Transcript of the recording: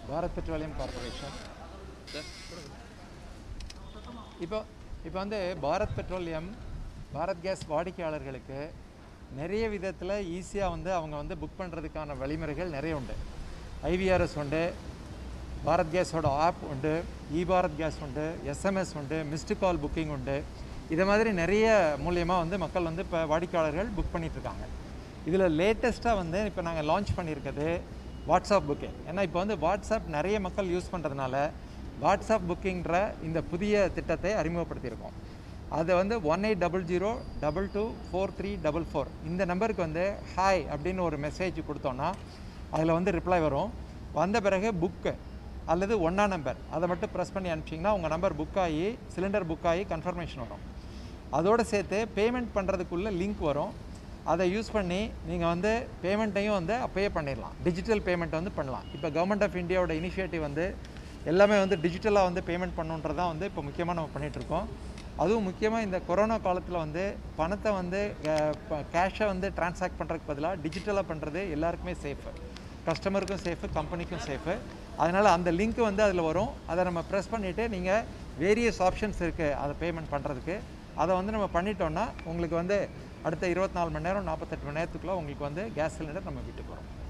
Bharat petroleum corporation இப்போ இப்போ வந்து பாரத் பெட்ரோலியம் பாரத் கேஸ் வாடிக்கையாளர்களுக்கு நிறைய விதத்தில் ஈஸியாக வந்து அவங்க வந்து புக் பண்ணுறதுக்கான வழிமுறைகள் நிறைய உண்டு ஐவிஆர்எஸ் உண்டு பாரத் கேஸோட ஆப் உண்டு இ பாரத் கேஸ் உண்டு எஸ்எம்எஸ் உண்டு மிஸ்டு கால் புக்கிங் உண்டு இதை மாதிரி நிறைய மூலியமாக வந்து மக்கள் வந்து இப்போ வாடிக்கையாளர்கள் புக் பண்ணிட்டு இருக்காங்க இதில் லேட்டஸ்ட்டாக வந்து இப்போ நாங்கள் லான்ச் பண்ணியிருக்கிறது வாட்ஸ்அப் புக்கிங் ஏன்னா இப்போ வந்து வாட்ஸ்அப் நிறைய மக்கள் யூஸ் பண்ணுறதுனால வாட்ஸ்அப் புக்கிங்கிற இந்த புதிய திட்டத்தை அறிமுகப்படுத்தியிருக்கோம் அதை வந்து one eight double zero double two four three double four இந்த நம்பருக்கு வந்து ஹாய் அப்படின்னு ஒரு மெசேஜ் கொடுத்தோன்னா அதில் வந்து ரிப்ளை வரும் வந்த பிறகு புக்கு அல்லது ஒன்றா நம்பர் அதை மட்டும் ப்ரெஸ் பண்ணி அனுப்பிச்சிங்கன்னா உங்கள் நம்பர் புக் ஆகி சிலிண்டர் புக் ஆகி கன்ஃபர்மேஷன் வரும் அதோடு சேர்த்து பேமெண்ட் பண்ணுறதுக்குள்ள லிங்க் வரும் அதை யூஸ் பண்ணி நீங்கள் வந்து பேமெண்ட்டையும் வந்து அப்பயே பண்ணிடலாம் டிஜிட்டல் பேமெண்ட் வந்து பண்ணலாம் இப்போ கவர்மெண்ட் ஆஃப் இந்தியாவோட இனிஷியேட்டிவ் வந்து எல்லாமே வந்து டிஜிட்டலாக வந்து பேமெண்ட் பண்ணுன்றது தான் வந்து இப்போ முக்கியமாக நம்ம பண்ணிட்டு இருக்கோம் அதுவும் முக்கியமாக இந்த கொரோனா காலத்தில் வந்து பணத்தை வந்து கேஷை வந்து டிரான்சாக்ட் பண்ணுறதுக்கு பதிலாக டிஜிட்டலாக பண்ணுறது எல்லாருக்குமே சேஃபு கஸ்டமருக்கும் சேஃபு கம்பெனிக்கும் சேஃபு அதனால் அந்த லிங்க் வந்து அதில் வரும் அதை நம்ம ப்ரெஸ் பண்ணிவிட்டு நீங்கள் வேரியஸ் ஆப்ஷன்ஸ் இருக்குது அதை பேமெண்ட் பண்ணுறதுக்கு அதை வந்து நம்ம பண்ணிட்டோம்னா உங்களுக்கு வந்து அடுத்த இருபத்தி நாலு மணி நேரம் நாற்பத்தெட்டு மணி நேரத்துக்குள்ளே உங்களுக்கு வந்து கேஸ் சிலிண்டர் நம்ம வீட்டுக்கு வரும்